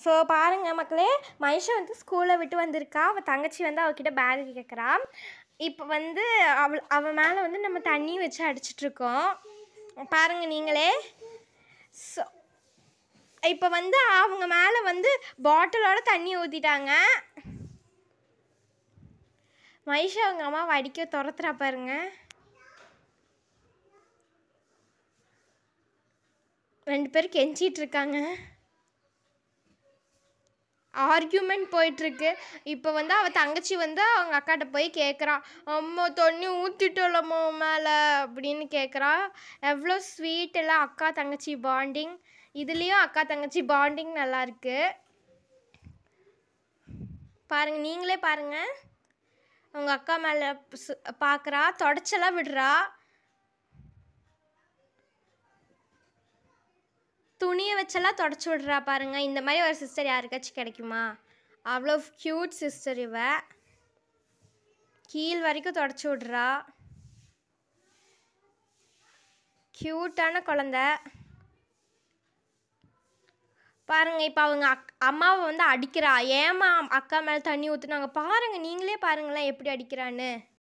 so பாருங்கள் மக்களே மனுஷா வந்து ஸ்கூலை விட்டு வந்திருக்கா அவள் தங்கச்சி வந்து அவகிட்ட பேக் கேட்குறா இப்போ வந்து அவள் அவள் மேலே வந்து நம்ம தண்ணி வச்சு அடிச்சிட்ருக்கோம் பாருங்கள் நீங்களே ஸோ இப்போ வந்து அவங்க மேலே வந்து பாட்டிலோட தண்ணி ஊற்றிட்டாங்க மனுஷா அவங்க அம்மாவை அடிக்க துரத்துறா பாருங்க ரெண்டு பேரும் கெஞ்சிட்டு இருக்காங்க ஆர்கியூமெண்ட் போயிட்டுருக்கு இப்போ வந்து அவள் தங்கச்சி வந்து அவங்க அக்காட்ட போய் கேட்குறா அம்மா தண்ணி ஊற்றிட்டோலம்மா மேலே அப்படின்னு கேட்குறா எவ்வளோ ஸ்வீட் எல்லாம் அக்கா தங்கச்சி பாண்டிங் இதுலேயும் அக்கா தங்கச்சி பாண்டிங் நல்லா இருக்கு பாருங்க நீங்களே பாருங்க அவங்க அக்கா மேலே பார்க்குறா தொடச்செல்லாம் விடுறா துணியை வச்செல்லாம் தொடச்சி விடுறா பாருங்க இந்த மாதிரி ஒரு சிஸ்டர் யாருக்காச்சும் கிடைக்குமா அவ்வளோ க்யூட் சிஸ்டர் இவ கீழ் வரைக்கும் தொடச்சி விடுறா க்யூட்டான குழந்த பாருங்க இப்போ அவங்க அக் அம்மாவை வந்து அடிக்கிறா ஏமா அக்கா மேலே தண்ணி ஊற்றுனாங்க பாருங்க நீங்களே பாருங்களேன் எப்படி அடிக்கிறான்னு